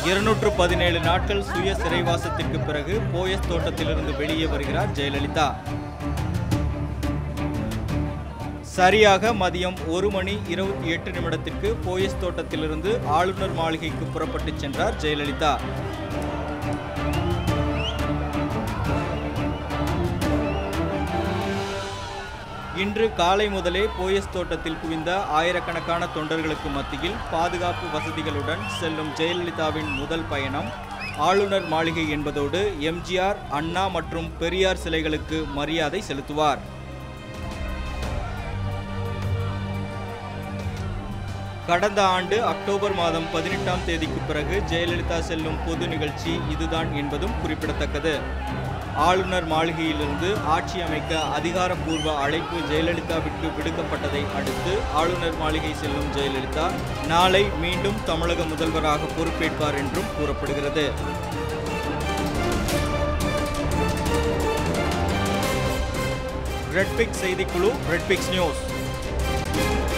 இருநூற்று பதினேழு நாட்கள் சுய சிறைவாசத்திற்கு பிறகு போயஸ் தோட்டத்திலிருந்து வெளியே வருகிறார் ஜெயலலிதா சரியாக மதியம் ஒரு மணி இருபத்தி எட்டு நிமிடத்திற்கு போயஸ் தோட்டத்திலிருந்து ஆளுநர் மாளிகைக்கு புறப்பட்டுச் சென்றார் ஜெயலலிதா இன்று காலை முதலே போயஸ் தோட்டத்தில் குவிந்த ஆயிரக்கணக்கான தொண்டர்களுக்கு மத்தியில் பாதுகாப்பு வசதிகளுடன் செல்லும் ஜெயலலிதாவின் முதல் பயணம் ஆளுநர் மாளிகை என்பதோடு எம்ஜிஆர் அண்ணா மற்றும் பெரியார் சிலைகளுக்கு மரியாதை செலுத்துவார் கடந்த ஆண்டு அக்டோபர் மாதம் பதினெட்டாம் தேதிக்கு பிறகு ஜெயலலிதா செல்லும் பொது நிகழ்ச்சி இதுதான் என்பதும் குறிப்பிடத்தக்கது ஆளுநர் மாளிகையிலிருந்து ஆட்சி அமைக்க அதிகாரப்பூர்வ அழைப்பு ஜெயலலிதாவிற்கு விடுக்கப்பட்டதை அடுத்து ஆளுநர் மாளிகை செல்லும் ஜெயலலிதா நாளை மீண்டும் தமிழக முதல்வராக பொறுப்பேற்பார் என்றும் கூறப்படுகிறது ரெட்பிக்ஸ் செய்திக்குழு ரெட்பிக்ஸ் நியூஸ்